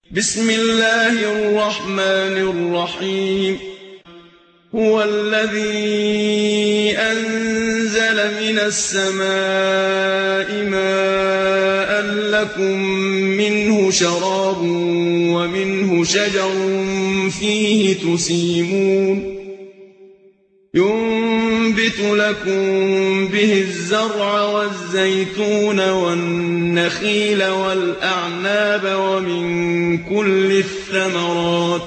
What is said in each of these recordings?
بسم الله الرحمن الرحيم هو الذي أنزل من السماء ماء لكم منه شراب ومنه شجر فيه تسيمون ينبت لكم به الزرع والزيتون والنخيل والأعناب ومن كل الثمرات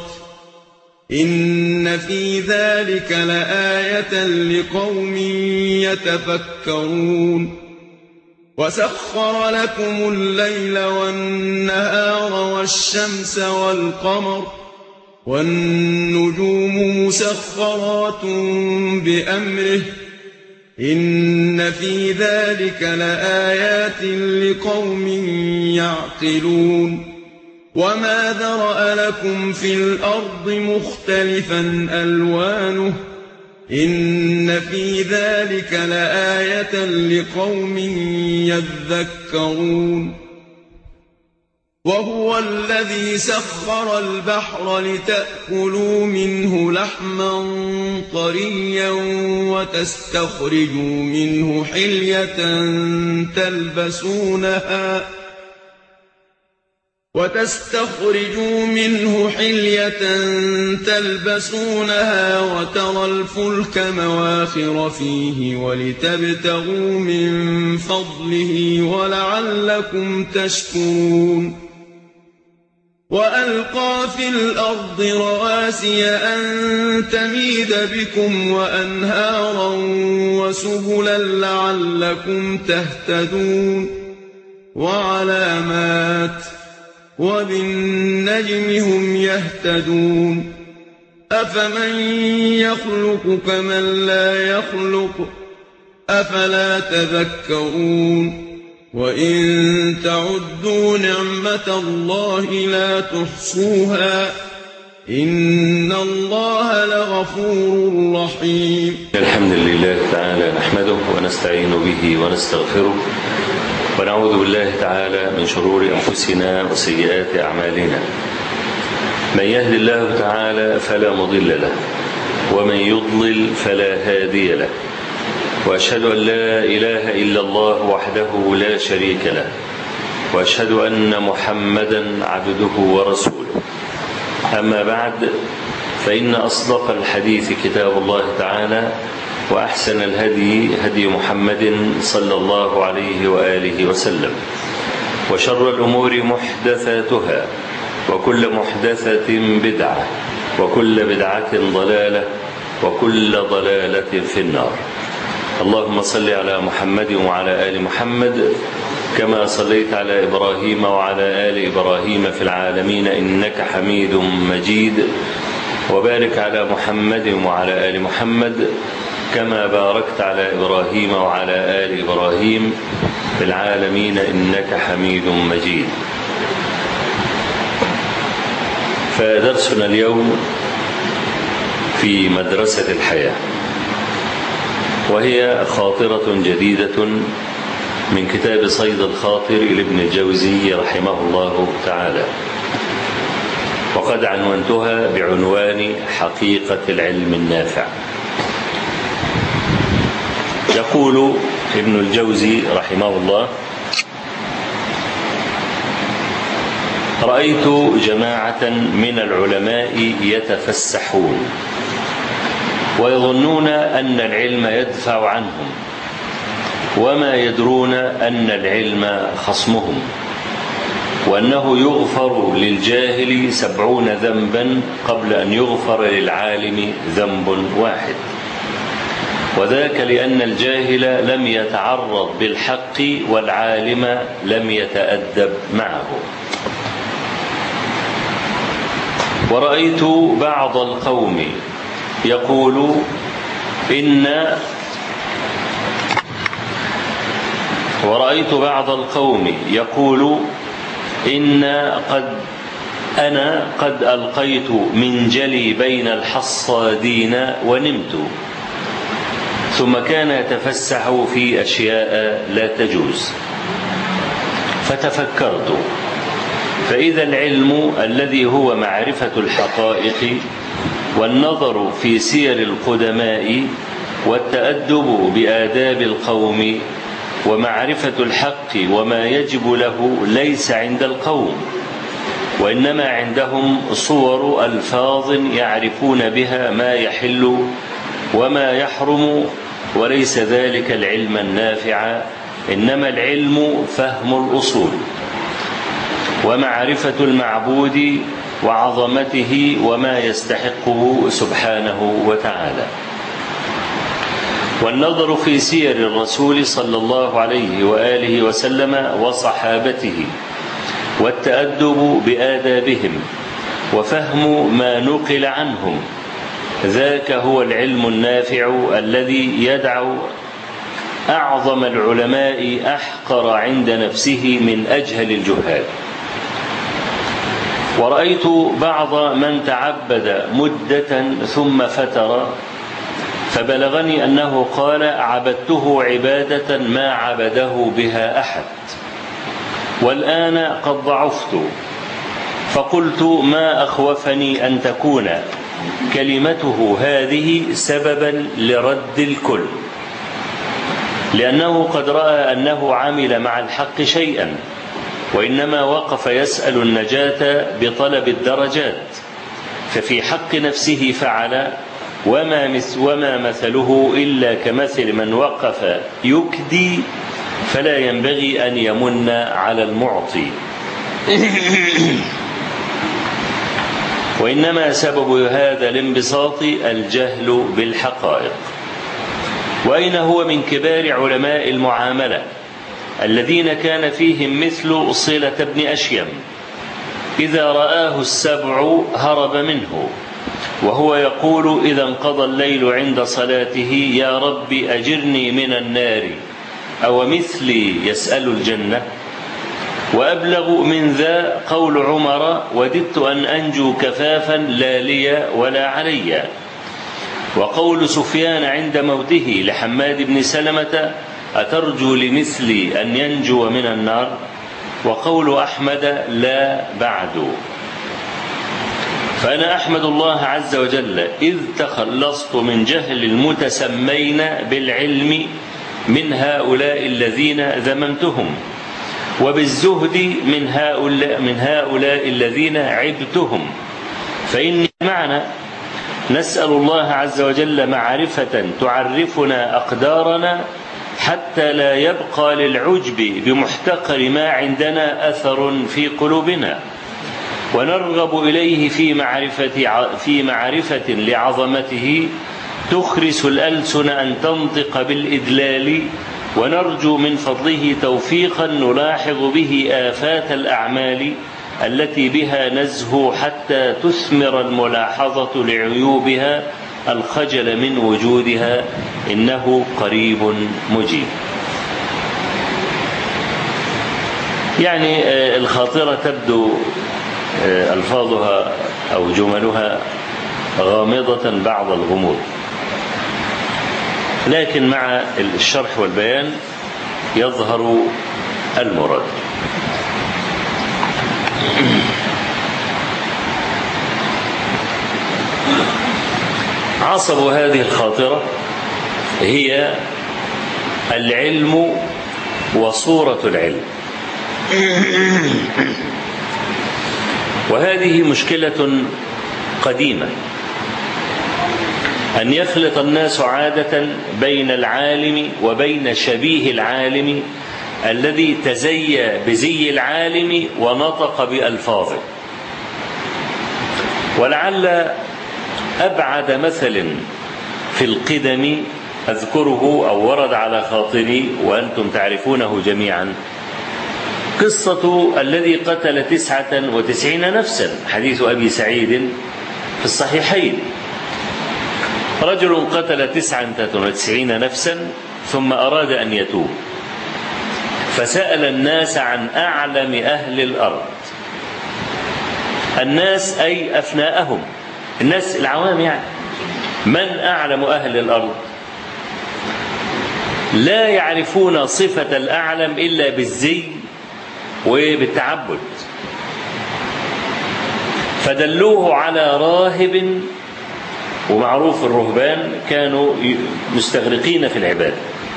إن في ذلك لآية لقوم يتفكرون وسخر لكم الليل والنهار والشمس والقمر والنجوم مسخرات بأمره إن في ذلك لآيات لقوم يعقلون وما ذرأ لكم في الأرض مختلفا ألوانه إن في ذلك لآية لقوم يذكرون وهو الذي سخر البحر لتأكلوا منه لحما طريا وتستخرجوا منه حلية تلبسونها وتستخرجوا منه حلية تلبسونها وترى الفلك مواخر فيه ولتبتغوا من فضله ولعلكم تشكرون وألقى في الأرض رواسي أن تميد بكم وأنهارا وسبلا لعلكم تهتدون وعلامات ۖ وبالنجم هم يهتدون أفمن يخلق كمن لا يخلق أفلا تذكرون وإن تعدوا نعمة الله لا تحصوها إن الله لغفور رحيم الحمد لله تعالى نحمده ونستعين به ونستغفره ونعوذ بالله تعالى من شرور أنفسنا وسيئات أعمالنا من يهد الله تعالى فلا مضل له ومن يضلل فلا هادي له وأشهد أن لا إله إلا الله وحده لا شريك له وأشهد أن محمدا عبده ورسوله أما بعد فإن أصدق الحديث كتاب الله تعالى وأحسن الهدي هدي محمد صلى الله عليه وآله وسلم وشر الأمور محدثاتها وكل محدثة بدعة وكل بدعة ضلالة وكل ضلالة في النار اللهم صل على محمد وعلى آل محمد كما صليت على إبراهيم وعلى آل إبراهيم في العالمين إنك حميد مجيد وبارك على محمد وعلى آل محمد كما باركت على إبراهيم وعلى آل إبراهيم في العالمين إنك حميد مجيد فدرسنا اليوم في مدرسة الحياة وهي خاطرة جديدة من كتاب صيد الخاطر لابن الجوزي رحمه الله تعالى وقد عنونتها بعنوان حقيقة العلم النافع يقول ابن الجوزي رحمه الله رأيت جماعة من العلماء يتفسحون ويظنون أن العلم يدفع عنهم وما يدرون أن العلم خصمهم وأنه يغفر للجاهل سبعون ذنبا قبل أن يغفر للعالم ذنب واحد وذاك لأن الجاهل لم يتعرض بالحق والعالم لم يتأدب معه ورأيت بعض القوم يقول إن ورأيت بعض القوم يقول إن قد أنا قد ألقيت من جلي بين الحصادين ونمت ثم كان يتفسح في أشياء لا تجوز فتفكرت فإذا العلم الذي هو معرفة الحقائق والنظر في سير القدماء والتأدب بآداب القوم ومعرفة الحق وما يجب له ليس عند القوم وإنما عندهم صور ألفاظ يعرفون بها ما يحل وما يحرم وليس ذلك العلم النافع إنما العلم فهم الأصول ومعرفة المعبود وعظمته وما يستحقه سبحانه وتعالى والنظر في سير الرسول صلى الله عليه وآله وسلم وصحابته والتأدب بآدابهم وفهم ما نقل عنهم ذاك هو العلم النافع الذي يدع أعظم العلماء أحقر عند نفسه من أجهل الجهال ورأيت بعض من تعبد مدة ثم فتر فبلغني أنه قال عبدته عبادة ما عبده بها أحد والآن قد ضعفت فقلت ما أخوفني أن تكون كلمته هذه سببا لرد الكل لأنه قد رأى أنه عمل مع الحق شيئا وإنما وقف يسأل النجاة بطلب الدرجات ففي حق نفسه فعل وما, مث وما مثله إلا كمثل من وقف يكدي فلا ينبغي أن يمن على المعطي وإنما سبب هذا الانبساط الجهل بالحقائق وأين هو من كبار علماء المعاملة الذين كان فيهم مثل صلة بن أشيم إذا رآه السبع هرب منه وهو يقول إذا انقضى الليل عند صلاته يا رب أجرني من النار أو مثلي يسأل الجنة وأبلغ من ذا قول عمر وددت أن أنجو كفافا لا لي ولا علي وقول سفيان عند موته لحماد بن سلمة أترجو لمثلي أن ينجو من النار وقول أحمد لا بعد فأنا أحمد الله عز وجل إذ تخلصت من جهل المتسمين بالعلم من هؤلاء الذين ذممتهم وبالزهد من هؤلاء, من هؤلاء الذين عبتهم فإني معنا نسأل الله عز وجل معرفة تعرفنا أقدارنا حتى لا يبقى للعجب بمحتقر ما عندنا أثر في قلوبنا ونرغب إليه في معرفة, في معرفة لعظمته تخرس الألسن أن تنطق بالإدلال ونرجو من فضله توفيقا نلاحظ به آفات الأعمال التي بها نزهو حتى تثمر الملاحظة لعيوبها الخجل من وجودها إنه قريب مجيب يعني الخاطرة تبدو ألفاظها أو جملها غامضة بعض الغموض لكن مع الشرح والبيان يظهر المراد عصب هذه الخاطرة هي العلم وصورة العلم وهذه مشكلة قديمة أن يخلط الناس عادة بين العالم وبين شبيه العالم الذي تزيى بزي العالم ونطق بألفاظه ولعل أبعد مثل في القدم أذكره أو ورد على خاطري وأنتم تعرفونه جميعا قصة الذي قتل تسعة وتسعين نفسا حديث أبي سعيد في الصحيحين رجل قتل تسعة وتسعين نفسا ثم أراد أن يتوب فسأل الناس عن أعلم أهل الأرض الناس أي أفناءهم الناس العوام يعني من أعلم أهل الأرض لا يعرفون صفة الأعلم إلا بالزي وبالتعبد فدلوه على راهب ومعروف الرهبان كانوا مستغرقين في العبادة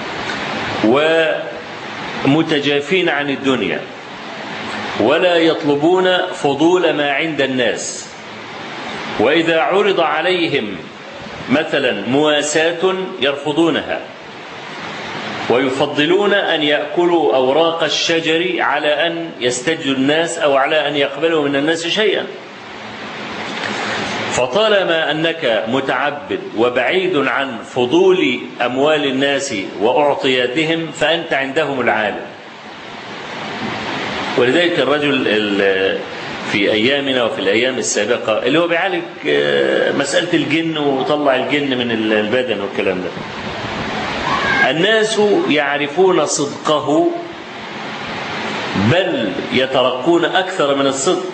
ومتجافين عن الدنيا ولا يطلبون فضول ما عند الناس وإذا عرض عليهم مثلا مواساة يرفضونها ويفضلون أن يأكلوا أوراق الشجر على أن يستجوا الناس أو على أن يقبلوا من الناس شيئا فطالما أنك متعبد وبعيد عن فضول أموال الناس وأعطياتهم فأنت عندهم العالم ولذلك الرجل في أيامنا وفي الأيام السابقة اللي هو بيعالج مسألة الجن وطلع الجن من البدن والكلام ده الناس يعرفون صدقه بل يترقون أكثر من الصدق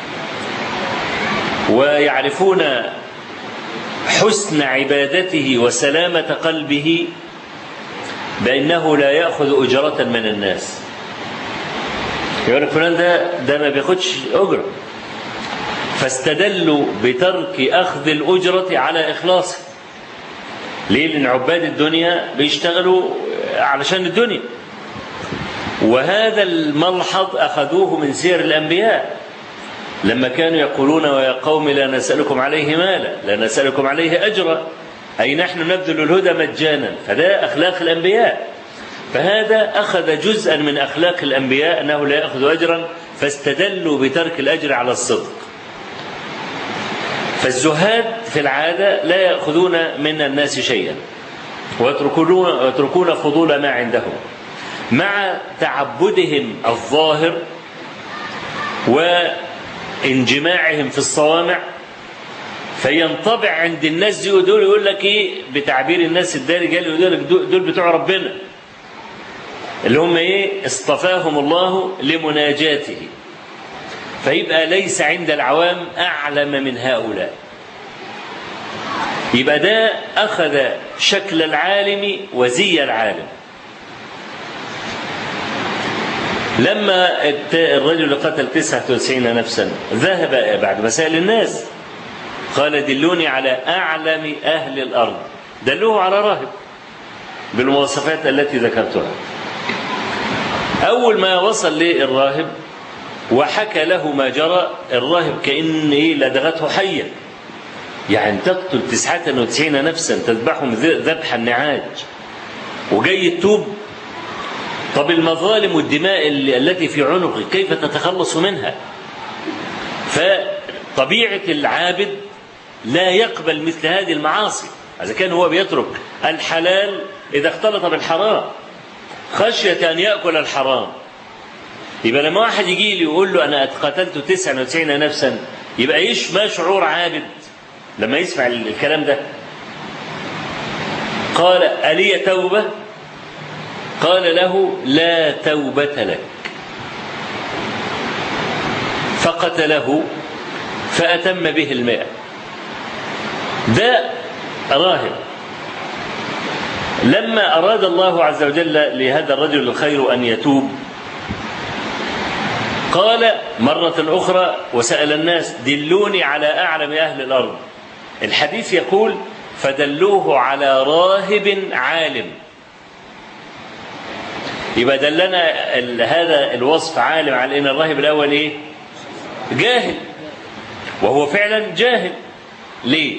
ويعرفون حسن عبادته وسلامة قلبه بأنه لا يأخذ أجرة من الناس يقول لك فلان ده ده ما بياخدش أجرة فاستدلوا بترك أخذ الأجرة على إخلاصه ليه؟ لأن عباد الدنيا بيشتغلوا علشان الدنيا وهذا الملحظ أخذوه من سير الأنبياء لما كانوا يقولون ويا قوم لا نسألكم عليه مالا لا نسألكم عليه أجرا أي نحن نبذل الهدى مجانا فده أخلاق الأنبياء فهذا أخذ جزءا من أخلاق الأنبياء أنه لا يأخذ أجرا فاستدلوا بترك الأجر على الصدق فالزهاد في العادة لا يأخذون من الناس شيئا ويتركون, ويتركون فضول ما عندهم مع تعبدهم الظاهر وانجماعهم في الصوامع فينطبع عند الناس دي ودول يقول لك ايه بتعبير الناس الدارجه يقول لك دول بتوع ربنا اللي هم ايه اصطفاهم الله لمناجاته فيبقى ليس عند العوام اعلم من هؤلاء يبقى ده اخذ شكل العالم وزي العالم لما الرجل اللي قتل 99 نفسا ذهب بعد ما سأل الناس قال دلوني على أعلم أهل الأرض دلوه على راهب بالمواصفات التي ذكرتها أول ما وصل للراهب وحكى له ما جرى الراهب كأن إيه لدغته حية يعني تقتل تسعة وتسعين نفسا تذبحهم ذبح النعاج وجاي تتوب طب المظالم والدماء التي في عنقك كيف تتخلص منها فطبيعة العابد لا يقبل مثل هذه المعاصي إذا كان هو بيترك الحلال إذا اختلط بالحرام خشية أن يأكل الحرام يبقى لما واحد يجي لي ويقول له أنا قتلت 99 نفسا يبقى إيش ما شعور عابد لما يسمع الكلام ده قال ألي توبة قال له لا توبة لك فقتله فأتم به المئة ده راهب لما أراد الله عز وجل لهذا الرجل الخير أن يتوب قال مرة أخرى وسأل الناس دلوني على أعلم أهل الأرض الحديث يقول فدلوه على راهب عالم يبقى دلنا هذا الوصف عالم على ان الراهب الاول ايه جاهل وهو فعلا جاهل ليه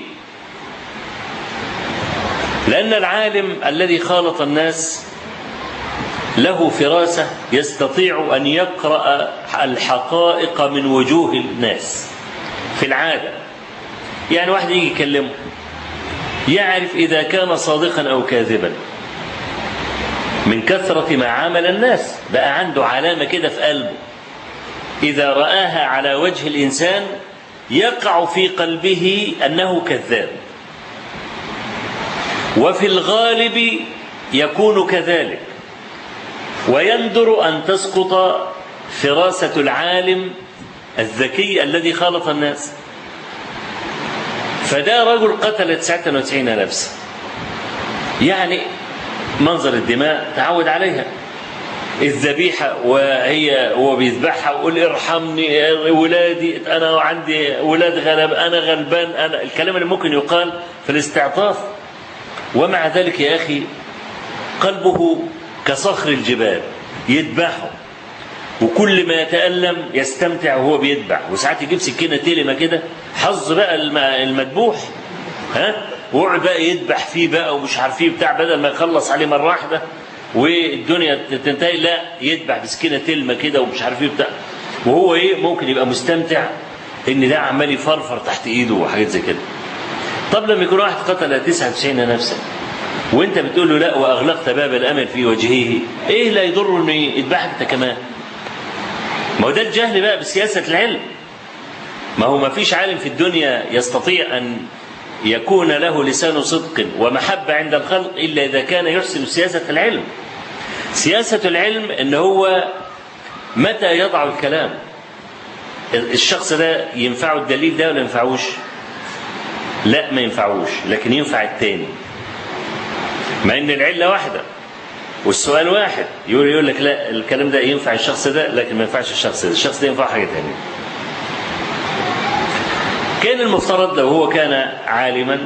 لان العالم الذي خالط الناس له فراسه يستطيع ان يقرا الحقائق من وجوه الناس في العاده يعني واحد يجي يكلمه يعرف اذا كان صادقا او كاذبا من كثرة ما عامل الناس بقى عنده علامة كده في قلبه إذا رآها على وجه الإنسان يقع في قلبه أنه كذاب وفي الغالب يكون كذلك ويندر أن تسقط فراسة العالم الذكي الذي خالط الناس فده رجل قتل 99 نفسا يعني منظر الدماء تعود عليها الذبيحة وهي هو بيذبحها ويقول ارحمني ولادي أنا عندي ولاد غلب أنا غلبان أنا الكلام اللي ممكن يقال في الاستعطاف ومع ذلك يا أخي قلبه كصخر الجبال يذبحه وكل ما يتألم يستمتع وهو بيذبح وساعات يجيب سكينة تلمة كده حظ بقى المذبوح ها ويقعد بقى يذبح فيه بقى ومش عارف ايه بتاع بدل ما يخلص عليه مرة واحدة والدنيا تنتهي لا يذبح بسكينة تلمة كده ومش عارف ايه بتاع وهو ايه ممكن يبقى مستمتع ان ده عمال يفرفر تحت ايده وحاجات زي كده طب لما يكون واحد قتل 99 نفسا وانت بتقول له لا واغلقت باب الامل في وجهه ايه لا يضر انه يذبحك انت كمان ما هو ده الجهل بقى بسياسه العلم ما هو ما فيش عالم في الدنيا يستطيع ان يكون له لسان صدق ومحبه عند الخلق الا اذا كان يحسن سياسه العلم سياسه العلم ان هو متى يضع الكلام الشخص ده ينفعه الدليل ده ولا ينفعوش لا ما ينفعوش لكن ينفع التاني مع ان العله واحده والسؤال واحد يقول يقول لك لا الكلام ده ينفع الشخص ده لكن ما ينفعش الشخص ده الشخص ده ينفع حاجه ثانيه كان المفترض لو هو كان عالما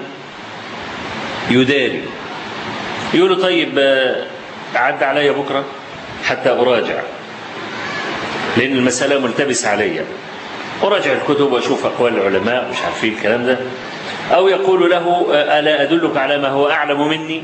يداري يقول له طيب عد علي بكره حتى اراجع لان المساله ملتبسه عليا اراجع الكتب واشوف اقوال العلماء مش عارفين الكلام ده او يقول له الا ادلك على ما هو اعلم مني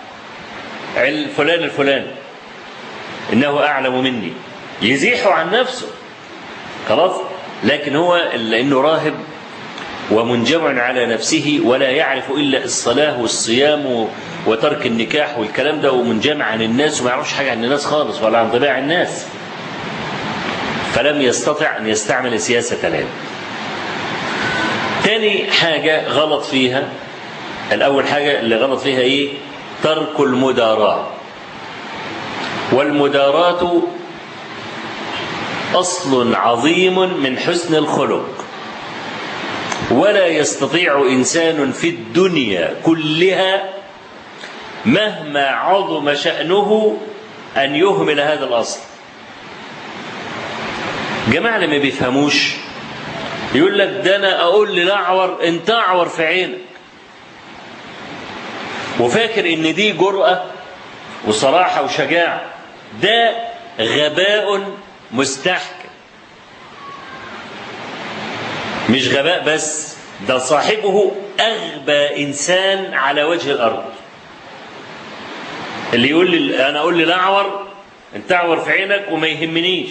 فلان الفلاني انه اعلم مني يزيحه عن نفسه خلاص لكن هو لانه راهب ومنجمع على نفسه ولا يعرف الا الصلاه والصيام وترك النكاح والكلام ده ومنجمع عن الناس وما يعرفش حاجه عن الناس خالص ولا عن طباع الناس فلم يستطع ان يستعمل سياسه العلم تاني حاجه غلط فيها الاول حاجه اللي غلط فيها ايه ترك المداراة والمداراة أصل عظيم من حسن الخلق ولا يستطيع إنسان في الدنيا كلها مهما عظم شأنه أن يهمل هذا الأصل جماعة اللي ما بيفهموش يقول لك ده أنا أقول للأعور أنت أعور في عينك وفاكر ان دي جرأة وصراحة وشجاعة ده غباء مستحكم مش غباء بس ده صاحبه أغبى إنسان على وجه الأرض اللي يقول لي أنا أقول لي لا أعور أنت أعور في عينك وما يهمنيش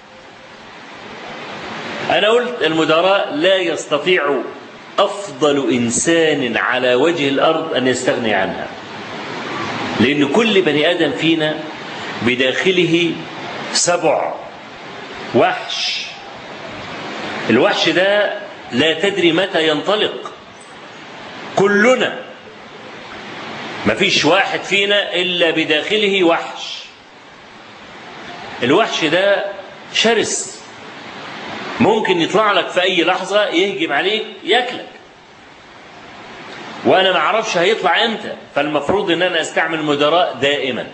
أنا قلت المدراء لا يستطيع أفضل إنسان على وجه الأرض أن يستغني عنها لأن كل بني آدم فينا بداخله سبع وحش الوحش ده لا تدري متى ينطلق كلنا ما فيش واحد فينا إلا بداخله وحش الوحش ده شرس ممكن يطلع لك في اي لحظه يهجم عليك ياكلك وانا ما اعرفش هيطلع امتى فالمفروض ان انا استعمل مدراء دائما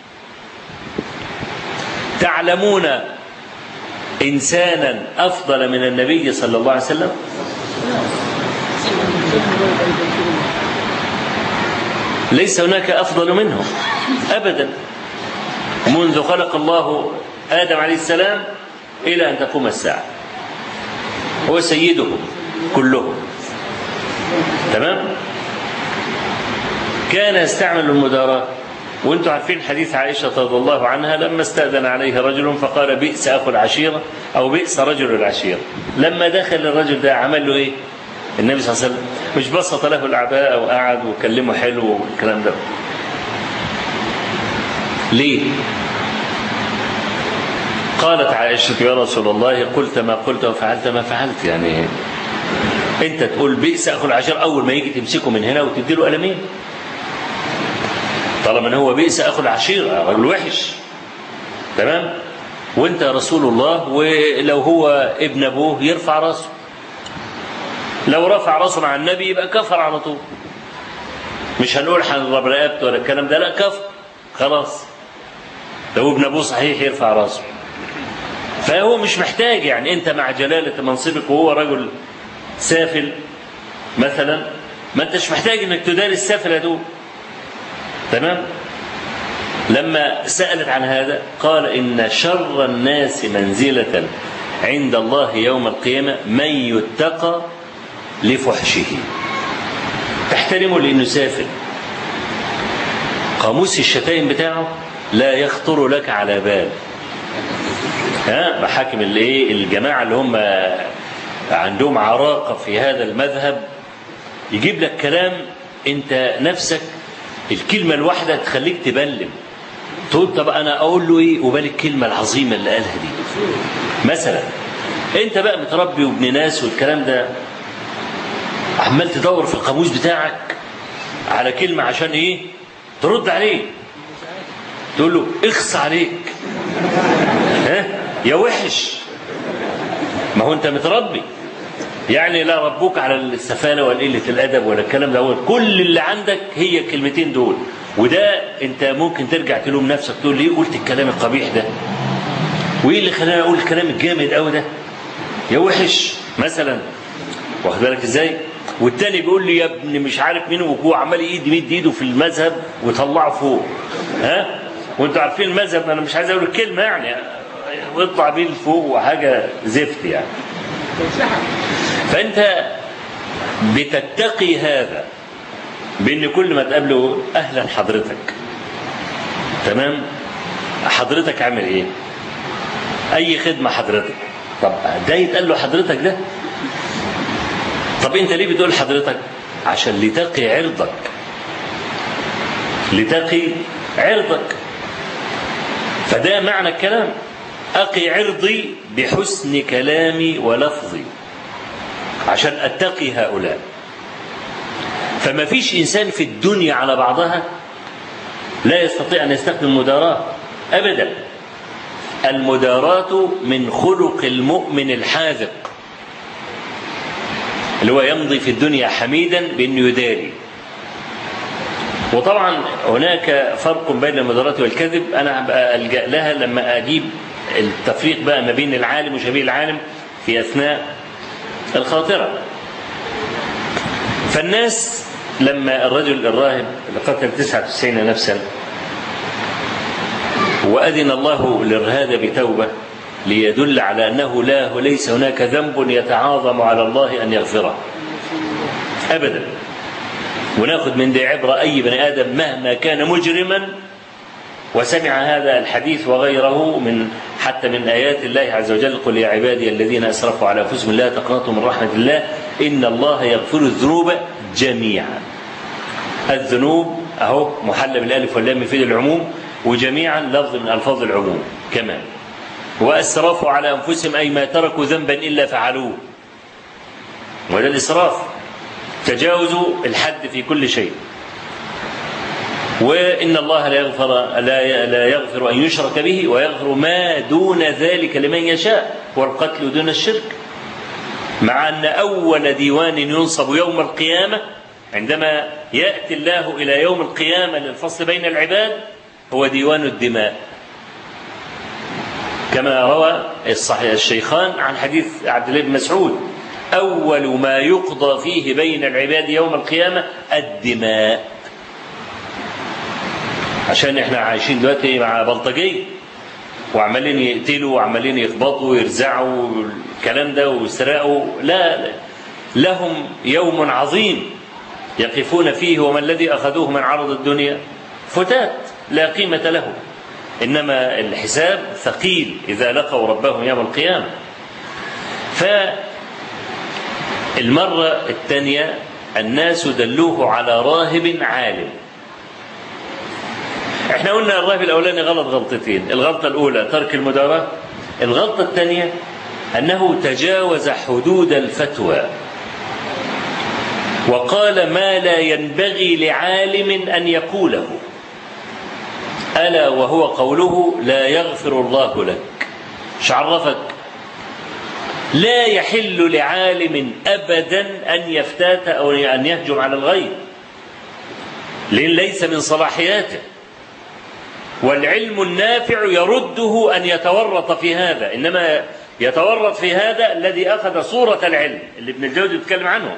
تعلمون انسانا افضل من النبي صلى الله عليه وسلم ليس هناك افضل منه ابدا منذ خلق الله ادم عليه السلام الى ان تقوم الساعه هو سيدهم كلهم تمام كان يستعمل المداراة وانتم عارفين حديث عائشة رضي الله عنها لما استأذن عليه رجل فقال بئس أخو العشيرة أو بئس رجل العشيرة لما دخل الرجل ده عمل له إيه النبي صلى الله عليه وسلم مش بسط له العباءة وقعد وكلمه حلو والكلام ده ليه قالت عائشة يا رسول الله قلت ما قلت وفعلت ما فعلت يعني انت تقول بئس اخو العشير اول ما يجي تمسكه من هنا وتدي له قلمين طالما ان هو بئس اخو العشير رجل وحش تمام وانت رسول الله ولو هو ابن ابوه يرفع راسه لو رفع راسه مع النبي يبقى كفر على طول مش هنقول هنضرب رقبته ولا الكلام ده لا كفر خلاص لو ابن ابوه صحيح يرفع راسه فهو مش محتاج يعني انت مع جلاله منصبك وهو رجل سافل مثلا ما انتش محتاج انك تداري السفله دول تمام لما سالت عن هذا قال ان شر الناس منزله عند الله يوم القيامه من يتقى لفحشه تحترمه لانه سافل قاموس الشتائم بتاعه لا يخطر لك على بال ها محاكم الايه الجماعه اللي هم عندهم عراقه في هذا المذهب يجيب لك كلام انت نفسك الكلمه الواحده تخليك تبلم تقول طب انا اقول له ايه وبال الكلمه العظيمه اللي قالها دي مثلا انت بقى متربي وابن ناس والكلام ده عمال تدور في القاموس بتاعك على كلمه عشان ايه ترد عليه تقول له اخص عليك ها يا وحش ما هو انت متربي يعني لا ربوك على السفالة ولا قلة الأدب ولا الكلام ده هو كل اللي عندك هي الكلمتين دول وده أنت ممكن ترجع تلوم نفسك تقول ليه قلت الكلام القبيح ده وإيه اللي خلاني أقول الكلام الجامد أوي ده يا وحش مثلا واخد بالك إزاي والتاني بيقول لي يا ابني مش عارف مين وهو عمال ايد يمد ايده في المذهب ويطلعه فوق ها وانتوا عارفين المذهب انا مش عايز اقول الكلمه يعني واطلع بيه لفوق وحاجه زفت يعني فانت بتتقي هذا بان كل ما تقابله اهلا حضرتك تمام حضرتك عامل ايه اي خدمه حضرتك طب ده يتقال له حضرتك ده طب انت ليه بتقول حضرتك عشان لتقي عرضك لتقي عرضك فده معنى الكلام أقي عرضي بحسن كلامي ولفظي عشان أتقي هؤلاء فما فيش إنسان في الدنيا على بعضها لا يستطيع أن يستخدم المداراة أبدا المداراة من خلق المؤمن الحاذق اللي هو يمضي في الدنيا حميدا بأنه يداري وطبعا هناك فرق بين المداراة والكذب أنا ألجأ لها لما أجيب التفريق بقى ما بين العالم وشبيه العالم في أثناء الخاطرة فالناس لما الرجل الراهب اللي قتل 99 نفسا وأذن الله للرهاد بتوبة ليدل على أنه لا ليس هناك ذنب يتعاظم على الله أن يغفره أبدا وناخذ من دي عبرة أي بني آدم مهما كان مجرما وسمع هذا الحديث وغيره من حتى من آيات الله عز وجل قل يا عبادي الذين أسرفوا على أنفسهم لا تقنطوا من رحمة الله إن الله يغفر الذنوب جميعا الذنوب أهو محل بالألف واللام يفيد العموم وجميعا لفظ من ألفاظ العموم كمان وأسرفوا على أنفسهم أي ما تركوا ذنبا إلا فعلوه وده الإسراف تجاوزوا الحد في كل شيء وإن الله لا يغفر لا لا يغفر أن يشرك به ويغفر ما دون ذلك لمن يشاء والقتل دون الشرك مع أن أول ديوان ينصب يوم القيامة عندما يأتي الله إلى يوم القيامة للفصل بين العباد هو ديوان الدماء كما روى الصحيح الشيخان عن حديث عبد الله بن مسعود أول ما يقضى فيه بين العباد يوم القيامة الدماء عشان احنا عايشين دلوقتي مع بلطجية وعمالين يقتلوا وعمالين يخبطوا ويرزعوا الكلام ده ويسرقوا لا, لا لهم يوم عظيم يقفون فيه وما الذي أخذوه من عرض الدنيا فتات لا قيمة له إنما الحساب ثقيل إذا لقوا ربهم يوم القيامة فالمرة الثانية الناس دلوه على راهب عالم احنا قلنا الراهب الاولاني غلط غلطتين الغلطه الاولى ترك المداراة الغلطه الثانيه انه تجاوز حدود الفتوى وقال ما لا ينبغي لعالم ان يقوله الا وهو قوله لا يغفر الله لك مش عرفك لا يحل لعالم ابدا ان يفتات او ان يهجم على الغير لان ليس من صلاحياته والعلم النافع يرده أن يتورط في هذا إنما يتورط في هذا الذي أخذ صورة العلم اللي ابن الجوزي بيتكلم عنه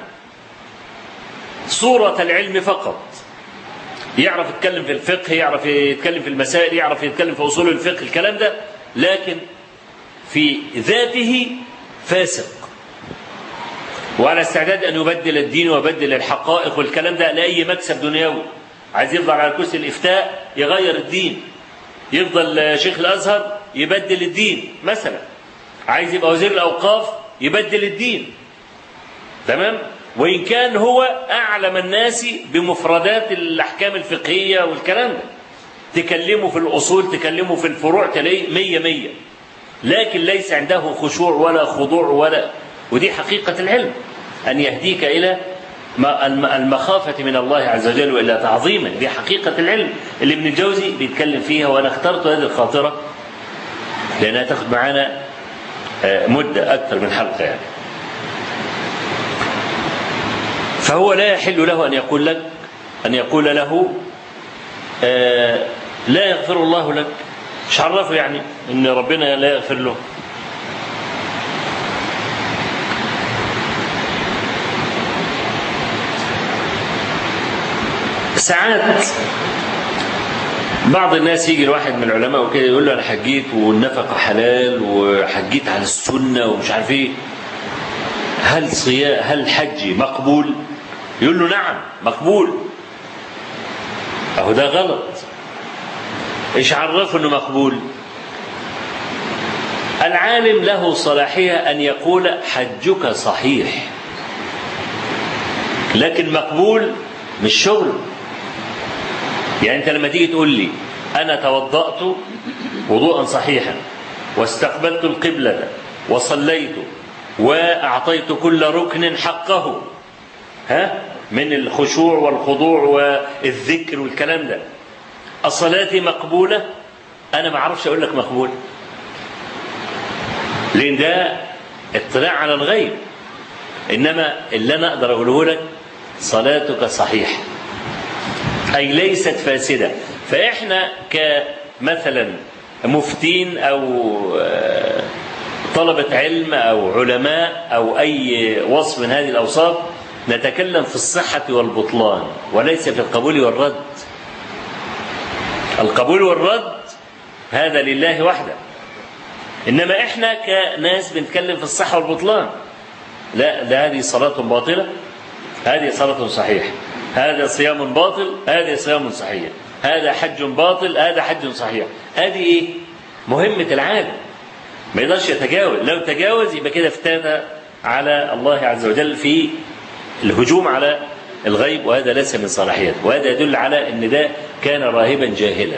صورة العلم فقط يعرف يتكلم في الفقه يعرف يتكلم في المسائل يعرف يتكلم في أصول الفقه الكلام ده لكن في ذاته فاسق وعلى استعداد أن يبدل الدين ويبدل الحقائق والكلام ده لأي مكسب دنيوي عايز يفضل على كرسي الإفتاء يغير الدين يفضل شيخ الأزهر يبدل الدين مثلا عايز يبقى وزير الأوقاف يبدل الدين تمام وإن كان هو أعلم الناس بمفردات الأحكام الفقهية والكلام ده تكلمه في الأصول تكلمه في الفروع تلاقيه مية مية لكن ليس عنده خشوع ولا خضوع ولا ودي حقيقة العلم أن يهديك إلى المخافة من الله عز وجل وإلى تعظيمه دي حقيقة العلم اللي ابن الجوزي بيتكلم فيها وأنا اخترت هذه الخاطرة لأنها تاخد معانا مدة أكثر من حلقة يعني فهو لا يحل له أن يقول لك أن يقول له آه لا يغفر الله لك مش عرفه يعني ان ربنا لا يغفر له ساعات بعض الناس يجي الواحد من العلماء وكده يقول له انا حجيت والنفقه حلال وحجيت على السنه ومش عارف ايه هل صيام هل حجي مقبول؟ يقول له نعم مقبول اهو ده غلط ايش عرفه انه مقبول العالم له صلاحيه ان يقول حجك صحيح لكن مقبول مش شغل يعني انت لما تيجي تقول لي انا توضات وضوءا صحيحا واستقبلت القبله وصليت واعطيت كل ركن حقه ها من الخشوع والخضوع والذكر والكلام ده الصلاة مقبولة أنا ما أعرفش أقول لك مقبولة لأن ده اطلاع على الغيب إنما اللي أنا أقدر أقوله لك صلاتك صحيحة أي ليست فاسدة فإحنا كمثلا مفتين أو طلبة علم أو علماء أو أي وصف من هذه الأوصاف نتكلم في الصحة والبطلان وليس في القبول والرد القبول والرد هذا لله وحده انما احنا كناس بنتكلم في الصحه والبطلان لا ده هذه صلاه باطله هذه صلاه صحيحه هذا صيام باطل هذا صيام صحيح هذا حج باطل هذا حج صحيح هذه ايه مهمه العالم ما يقدرش يتجاوز لو تجاوز يبقى كده افتات على الله عز وجل في الهجوم على الغيب وهذا ليس من صلاحيته وهذا يدل على ان ده كان راهبا جاهلا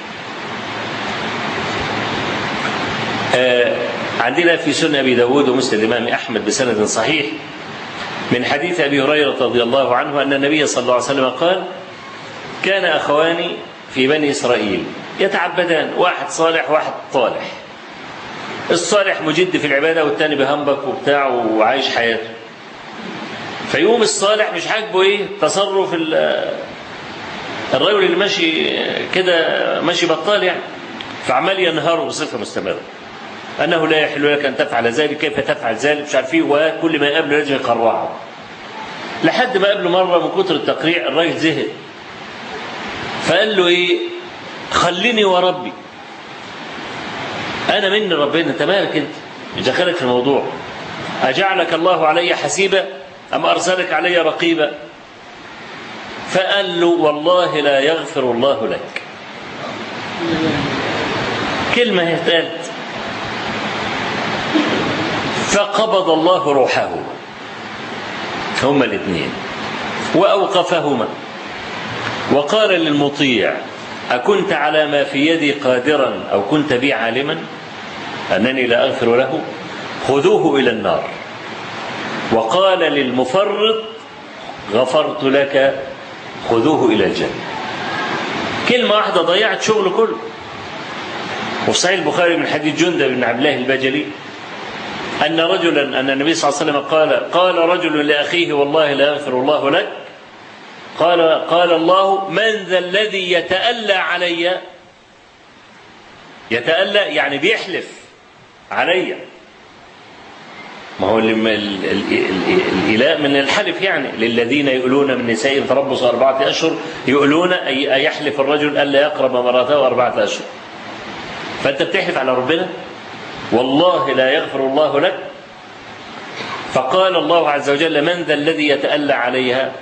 آه عندنا في سنة أبي داود ومسند الإمام أحمد بسند صحيح من حديث أبي هريرة رضي الله عنه أن النبي صلى الله عليه وسلم قال كان أخوان في بني إسرائيل يتعبدان واحد صالح واحد طالح الصالح مجد في العبادة والتاني بهنبك وبتاع وعايش حياته فيقوم الصالح مش عاجبه ايه تصرف الرجل اللي ماشي كده ماشي بطال يعني فعمال ينهره بصفه مستمره انه لا يحل لك ان تفعل ذلك كيف تفعل ذلك مش عارف ايه وكل ما يقابله لازم يقرعه لحد ما قابله مره من كتر التقريع الراجل زهق فقال له ايه خليني وربي انا مني ربنا انت مالك انت مش دخلك في الموضوع اجعلك الله علي حسيبا أم أرسلك علي رقيبا فقال له والله لا يغفر الله لك كلمة اهتالت فقبض الله روحه هما الاثنين وأوقفهما وقال للمطيع أكنت على ما في يدي قادرا أو كنت بي عالما أنني لا أغفر له خذوه إلى النار وقال للمفرط غفرت لك خذوه إلى الجنة كلمة واحدة ضيعت شغل كله وفي صحيح البخاري من حديث جندب بن عبد الله البجلي أن رجلا أن النبي صلى الله عليه وسلم قال قال رجل لأخيه والله لا يغفر الله لك قال قال الله من ذا الذي يتألى علي يتألى يعني بيحلف عليا ما هو ال- ال- ال- ال- الإلاء من الحلف يعني للذين يؤلون من نسائهم تربص أربعة أشهر يؤلون أي أي يحلف الرجل ألا يقرب امرأته أربعة أشهر فأنت بتحلف على ربنا والله لا يغفر الله لك فقال الله عز وجل من ذا الذي يتألى عليها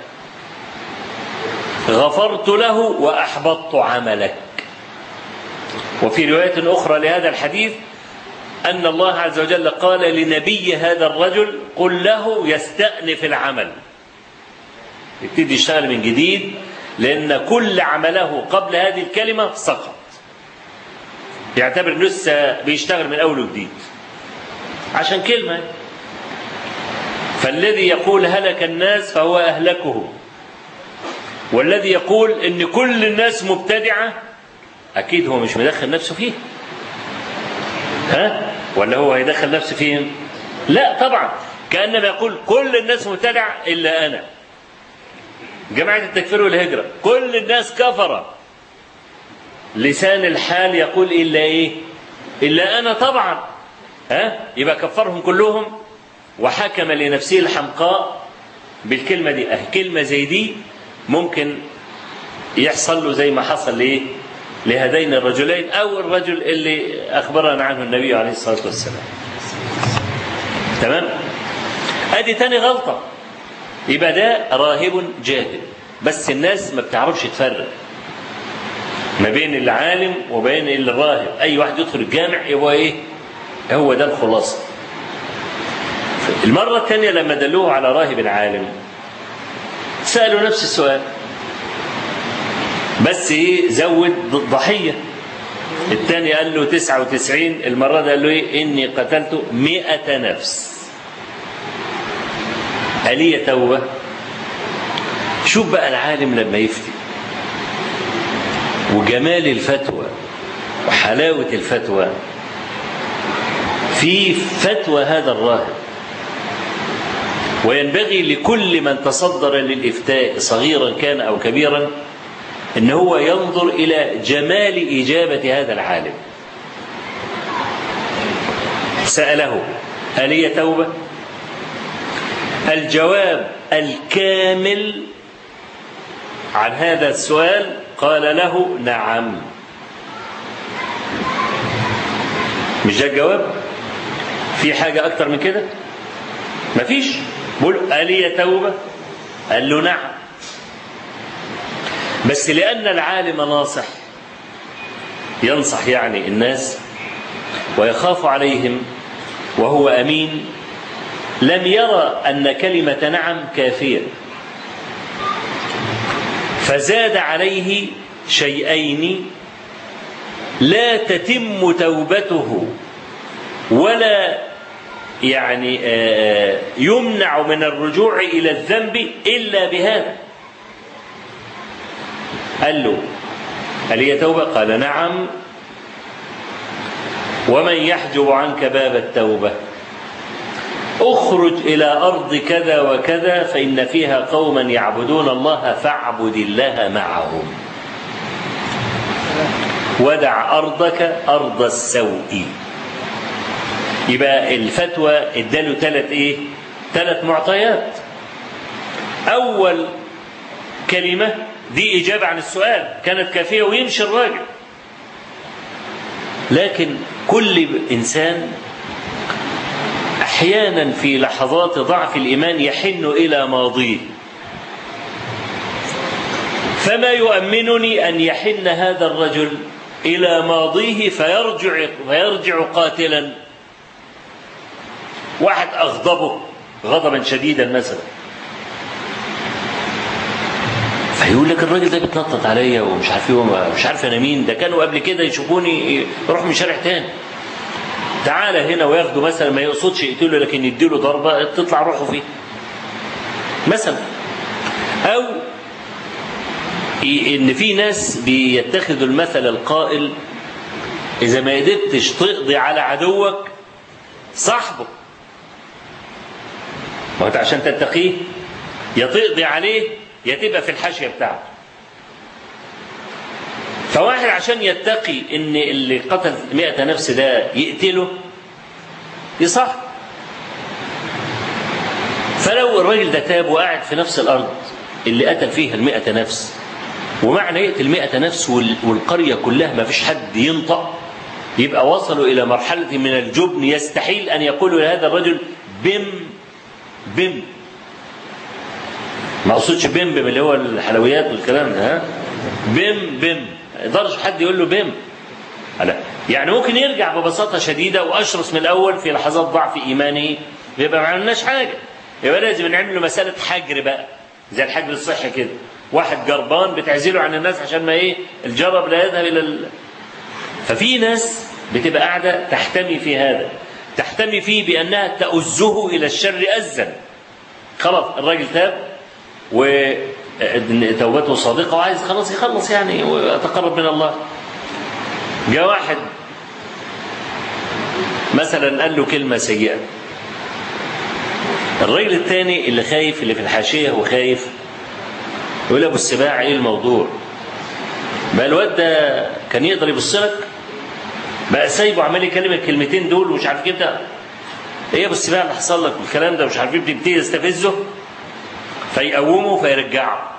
غفرت له وأحبطت عملك وفي رواية أخرى لهذا الحديث أن الله عز وجل قال لنبي هذا الرجل قل له يستأنف العمل يبتدي يشتغل من جديد لأن كل عمله قبل هذه الكلمة سقط يعتبر لسه بيشتغل من أول وجديد عشان كلمة فالذي يقول هلك الناس فهو أهلكه والذي يقول ان كل الناس مبتدعه اكيد هو مش مدخل نفسه فيه ها ولا هو هيدخل نفسه فيهم لا طبعا كانما يقول كل الناس مبتدعه الا انا جماعه التكفير والهجره كل الناس كفره لسان الحال يقول الا ايه الا انا طبعا ها يبقى كفرهم كلهم وحكم لنفسه الحمقاء بالكلمه دي اه كلمه زي دي ممكن يحصل له زي ما حصل لايه لهذين الرجلين او الرجل اللي اخبرنا عنه النبي عليه الصلاه والسلام تمام ادي تاني غلطه يبقى ده راهب جاهل بس الناس ما بتعرفش تفرق ما بين العالم وبين الراهب اي واحد يدخل الجامع يبقى ايه هو ده الخلاصه المره الثانيه لما دلوه على راهب عالم سالوا نفس السؤال بس ايه زود ضحيه الثاني قال له 99 المرة ده قال له ايه اني قتلت مئة نفس هل توبة شوف بقى العالم لما يفتي وجمال الفتوى وحلاوة الفتوى في فتوى هذا الراهب وينبغي لكل من تصدر للإفتاء صغيرا كان أو كبيرا ان هو ينظر الى جمال اجابه هذا العالم ساله هل هي توبه الجواب الكامل عن هذا السؤال قال له نعم مش ده الجواب في حاجه اكتر من كده مفيش بقول هل هي توبه قال له نعم بس لأن العالم ناصح ينصح يعني الناس ويخاف عليهم وهو أمين لم يرى أن كلمة نعم كافية فزاد عليه شيئين لا تتم توبته ولا يعني يمنع من الرجوع إلى الذنب إلا بهذا قال له هل هي توبة؟ قال نعم ومن يحجب عنك باب التوبة اخرج إلى أرض كذا وكذا فإن فيها قوما يعبدون الله فاعبد الله معهم ودع أرضك أرض السوء يبقى الفتوى اداله ثلاث ايه؟ ثلاث معطيات. أول كلمة دي إجابة عن السؤال كانت كافية ويمشي الراجل لكن كل إنسان أحيانا في لحظات ضعف الإيمان يحن إلى ماضيه فما يؤمنني أن يحن هذا الرجل إلى ماضيه فيرجع فيرجع قاتلا واحد أغضبه غضبا شديدا مثلا فيقول لك الراجل ده بيتنطط عليا ومش عارف ايه مش عارف انا مين ده كانوا قبل كده يشوفوني يروح من شارع تاني تعالى هنا وياخدوا مثلا ما يقصدش يقتله لكن يديله ضربه تطلع روحه فيه مثلا او ان في ناس بيتخذوا المثل القائل اذا ما قدرتش تقضي على عدوك صاحبه ما انت عشان تتقيه يا تقضي عليه يا تبقى في الحاشيه بتاعته فواحد عشان يتقي ان اللي قتل مئة نفس ده يقتله يصح فلو الراجل ده تاب وقاعد في نفس الارض اللي قتل فيها المئة نفس ومعنى يقتل مئة نفس والقرية كلها ما فيش حد ينطق يبقى وصلوا إلى مرحلة من الجبن يستحيل أن يقولوا لهذا الرجل بم بم ما اقصدش بم بم اللي هو الحلويات والكلام ده ها بم بم ما يقدرش حد يقول له بم لا يعني ممكن يرجع ببساطة شديدة وأشرس من الأول في لحظات ضعف إيمانه يبقى ما عملناش حاجة يبقى لازم نعمل له مسألة حجر بقى زي الحجر الصحي كده واحد جربان بتعزله عن الناس عشان ما ايه الجرب لا يذهب الى ال... ففي ناس بتبقى قاعده تحتمي في هذا تحتمي فيه بانها تؤزه الى الشر ازا خلاص الراجل تاب وتوبته صادقه وعايز خلاص يخلص يعني ويتقرب من الله جاء واحد مثلا قال له كلمه سيئه الراجل الثاني اللي خايف اللي في الحاشيه وخايف يقول ابو السباع ايه الموضوع بقى الواد ده كان يقدر يبص لك بقى سايبه عمال يكلم الكلمتين دول ومش عارف كده ايه يا ابو السباع اللي حصل لك والكلام ده ومش عارف ايه بتبتدي تستفزه فيقومه فيرجعه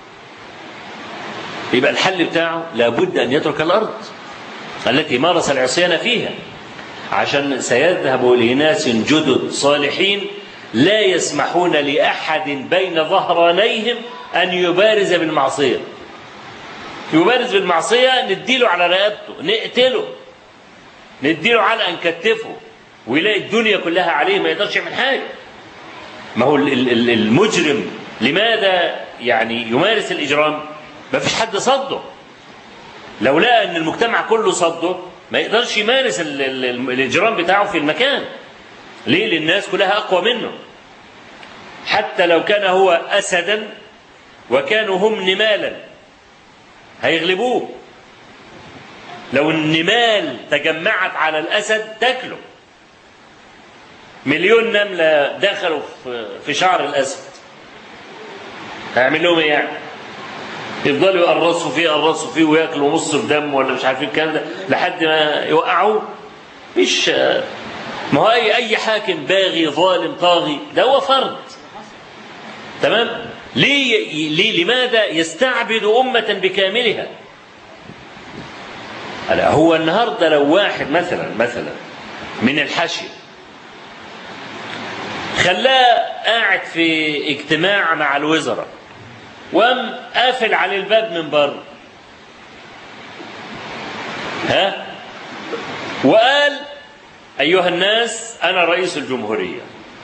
يبقى الحل بتاعه لابد ان يترك الارض التي مارس العصيان فيها عشان سيذهب لناس جدد صالحين لا يسمحون لاحد بين ظهرانيهم أن يبارز بالمعصية يبارز بالمعصية نديله على رقبته نقتله نديله على نكتفه ويلاقي الدنيا كلها عليه ما يقدرش يعمل حاجة ما هو المجرم لماذا يعني يمارس الإجرام ما فيش حد صده لو لقى أن المجتمع كله صده ما يقدرش يمارس الإجرام بتاعه في المكان ليه للناس كلها أقوى منه حتى لو كان هو أسدا وكانوا هم نمالا هيغلبوه لو النمال تجمعت على الأسد تاكله مليون نملة دخلوا في شعر الأسد هيعمل لهم ايه يعني؟ يفضلوا يقرصوا فيه يقرصوا فيه وياكلوا نص بدم ولا مش عارفين الكلام ده لحد ما يوقعوه مش ما هو اي اي حاكم باغي ظالم طاغي ده هو فرد تمام ليه, ليه لماذا يستعبد أمة بكاملها هو النهارده لو واحد مثلا مثلا من الحشي خلاه قاعد في اجتماع مع الوزراء وقام قافل على الباب من بره ها وقال ايها الناس انا رئيس الجمهوريه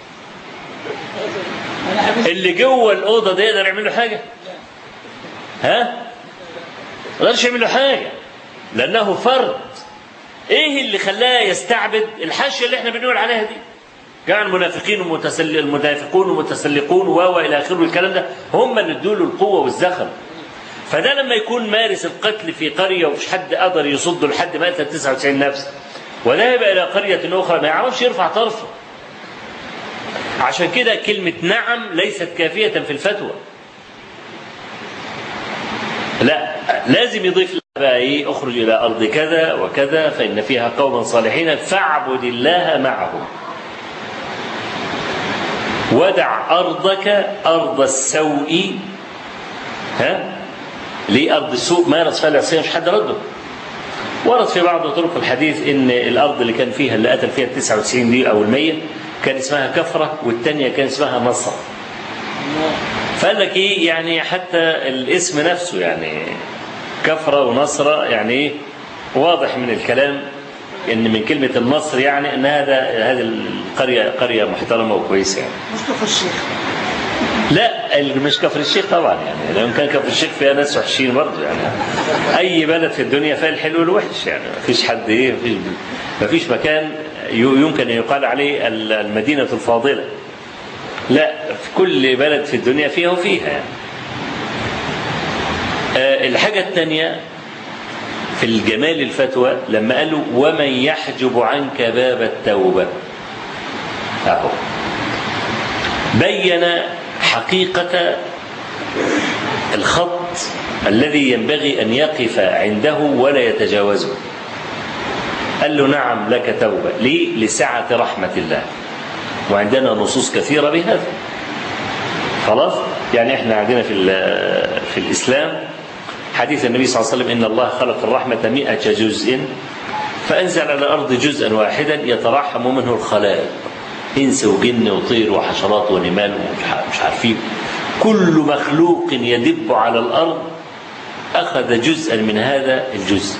اللي جوه الاوضه ده يقدر يعمل له حاجه ها ما يقدرش يعمل له حاجه لانه فرد ايه اللي خلاه يستعبد الحاشيه اللي احنا بنقول عليها دي كان المنافقين ومتسل... المنافقون والمتسلقون و الى اخره الكلام ده هم اللي ادوا له القوه والزخم فده لما يكون مارس القتل في قريه ومش حد قدر يصده لحد ما قتل 99 نفس وذهب الى قريه اخرى ما يعرفش يرفع طرفه عشان كده كلمة نعم ليست كافية في الفتوى لا لازم يضيف بقى ايه اخرج الى ارض كذا وكذا فان فيها قوما صالحين فاعبد الله معهم ودع ارضك ارض السوء ها ليه ارض السوء مارس فيها العصيان مش حد رده ورد في بعض طرق الحديث ان الارض اللي كان فيها اللي قتل فيها ال 99 دي او ال 100 كان اسمها كفرة والتانية كان اسمها نصر فقال لك ايه يعني حتى الاسم نفسه يعني كفرة ونصرة يعني ايه واضح من الكلام ان من كلمة النصر يعني ان هذا هذه القرية قرية محترمة وكويسة يعني مش كفر الشيخ لا مش كفر الشيخ طبعا يعني لو كان كفر الشيخ فيها ناس وحشين برضه يعني اي بلد في الدنيا فيها الحلو والوحش يعني ما فيش حد ايه ما فيش مكان يمكن ان يقال عليه المدينه الفاضله لا في كل بلد في الدنيا فيها وفيها يعني. الحاجه الثانيه في الجمال الفتوى لما قالوا ومن يحجب عنك باب التوبه اهو بين حقيقة الخط الذي ينبغي أن يقف عنده ولا يتجاوزه قال ه نعم لك توبة ليه؟ لسعة رحمة الله وعندنا نصوص كثيرة بهذا خلاص يعني احنا عندنا في في الإسلام حديث النبي صلى الله عليه وسلم إن الله خلق الرحمة مئة جزء فأنزل على الأرض جزءا واحدا يترحم منه الخلائق إنس وجن وطير وحشرات ونمال ومش عارفين كل مخلوق يدب على الأرض أخذ جزءا من هذا الجزء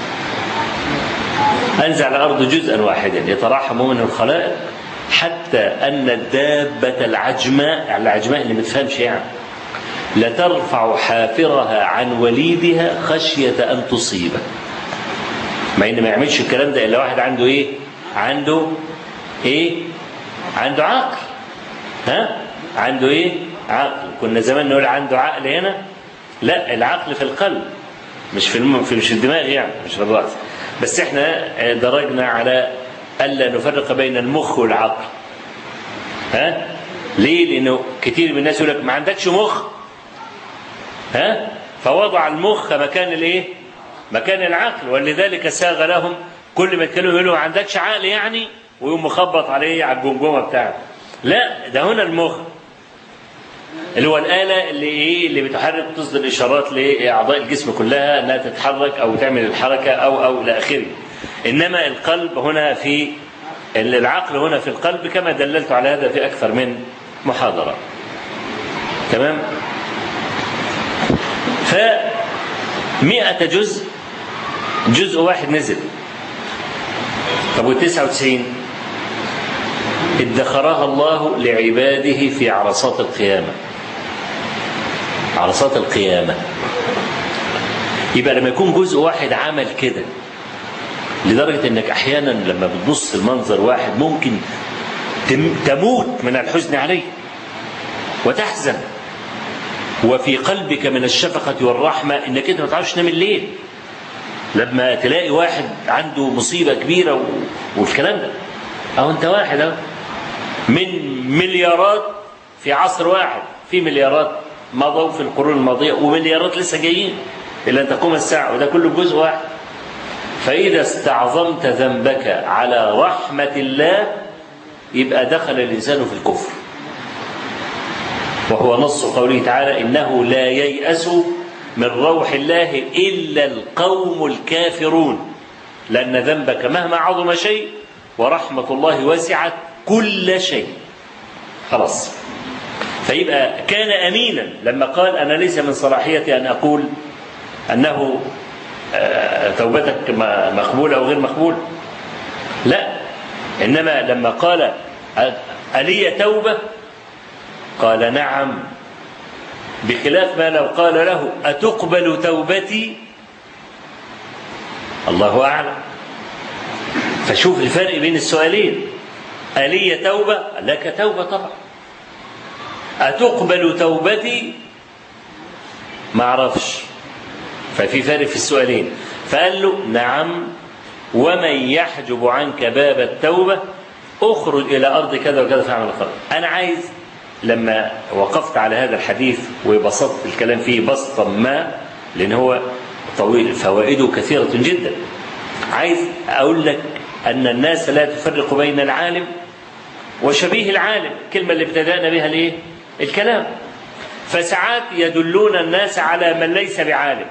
أنزل على الأرض جزءا واحدا يتراحم منه الخلائق حتى أن الدابة العجماء العجماء اللي ما تفهمش يعني لترفع حافرها عن وليدها خشية أن تصيبه مع إن ما يعملش الكلام ده إلا واحد عنده إيه عنده إيه عنده عقل ها عنده إيه عقل كنا زمان نقول عنده عقل هنا لا العقل في القلب مش في الم... في مش في الدماغ يعني مش في الراس بس احنا درجنا على الا نفرق بين المخ والعقل ها ليه لانه كتير من الناس يقول لك ما عندكش مخ ها فوضع المخ مكان الايه مكان العقل ولذلك ساغ لهم كل ما يتكلموا يقولوا ما عندكش عقل يعني ويقوم مخبط عليه على الجمجمه بتاعته لا ده هنا المخ اللي هو الآلة اللي إيه اللي بتحرك تصدر إشارات لأعضاء الجسم كلها أنها تتحرك أو تعمل الحركة أو أو إلى آخره. إنما القلب هنا في العقل هنا في القلب كما دللت على هذا في أكثر من محاضرة. تمام؟ ف مئة جزء جزء واحد نزل طب والتسعة وتسعين ادخرها الله لعباده في عرصات القيامة عرصات القيامة يبقى لما يكون جزء واحد عمل كده لدرجة انك احيانا لما بتبص المنظر واحد ممكن تموت من الحزن عليه وتحزن وفي قلبك من الشفقة والرحمة انك انت ما تعرفش تنام الليل لما تلاقي واحد عنده مصيبة كبيرة والكلام ده أو أنت واحد أو من مليارات في عصر واحد في مليارات مضوا في القرون الماضية ومليارات لسه جايين إلى أن تقوم الساعة وده كله جزء واحد فإذا استعظمت ذنبك على رحمة الله يبقى دخل الإنسان في الكفر وهو نص قوله تعالى إنه لا ييأس من روح الله إلا القوم الكافرون لأن ذنبك مهما عظم شيء ورحمة الله وسعت كل شيء خلاص فيبقى كان أمينا لما قال أنا ليس من صلاحيتي أن أقول أنه توبتك مقبولة أو غير مقبولة لا إنما لما قال ألي توبة قال نعم بخلاف ما لو قال له أتقبل توبتي الله أعلم فشوف الفرق بين السؤالين ألي توبة لك توبة طبعا أتقبل توبتي ما أعرفش ففي فرق في السؤالين فقال له نعم ومن يحجب عنك باب التوبة اخرج إلى أرض كذا وكذا فاعمل الخير أنا عايز لما وقفت على هذا الحديث وبسطت الكلام فيه بسطا ما لأن هو طويل فوائده كثيرة جدا عايز أقول لك أن الناس لا تفرق بين العالم وشبيه العالم الكلمة اللي ابتدأنا بها الإيه؟ الكلام فساعات يدلون الناس على من ليس بعالم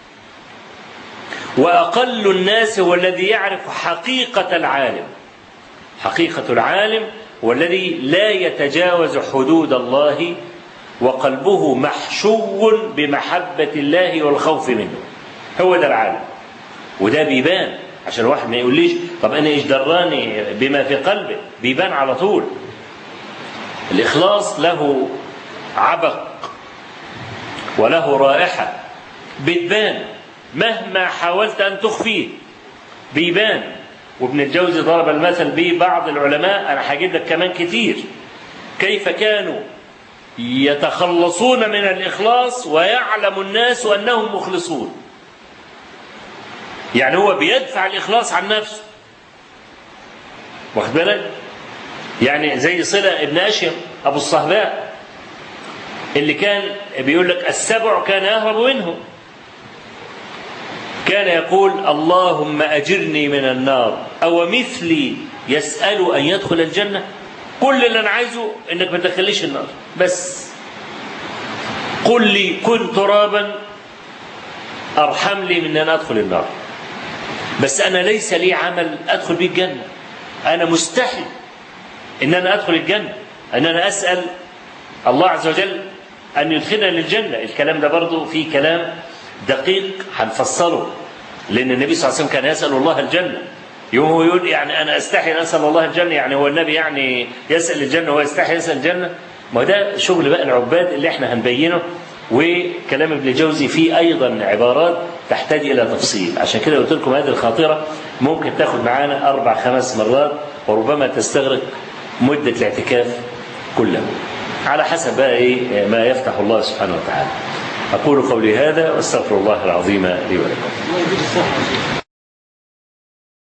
وأقل الناس هو الذي يعرف حقيقة العالم حقيقة العالم والذي لا يتجاوز حدود الله وقلبه محشو بمحبة الله والخوف منه هو ده العالم وده بيبان عشان الواحد ما يقوليش طب انا ايش دراني بما في قلبه بيبان على طول الاخلاص له عبق وله رائحه بتبان مهما حاولت ان تخفيه بيبان وابن الجوزي ضرب المثل به بعض العلماء انا هجيب لك كمان كتير كيف كانوا يتخلصون من الاخلاص ويعلم الناس انهم مخلصون يعني هو بيدفع الإخلاص عن نفسه واخد بالك يعني زي صلة ابن أشيم أبو الصهباء اللي كان بيقول لك السبع كان يهرب منه كان يقول اللهم أجرني من النار أو مثلي يسأل أن يدخل الجنة كل اللي أنا عايزه إنك ما تدخليش النار بس قل لي كن ترابا أرحم لي من أن أدخل النار بس أنا ليس لي عمل أدخل به الجنة أنا مستحي إن أنا أدخل الجنة أن أنا أسأل الله عز وجل أن يدخلنا للجنة الكلام ده برضه فيه كلام دقيق هنفصله لأن النبي صلى الله عليه وسلم كان يسأل الله الجنة يوم هو يقول يعني أنا أستحي أن أسأل الله الجنة يعني هو النبي يعني يسأل الجنة وهو يستحي يسأل الجنة ما ده شغل بقى العباد اللي احنا هنبينه وكلام ابن جوزي فيه أيضا عبارات تحتاج إلى تفصيل عشان كده قلت لكم هذه الخاطرة ممكن تاخد معانا أربع خمس مرات وربما تستغرق مدة الاعتكاف كلها على حسب بقى إيه ما يفتح الله سبحانه وتعالى أقول قولي هذا واستغفر الله العظيم لي ولكم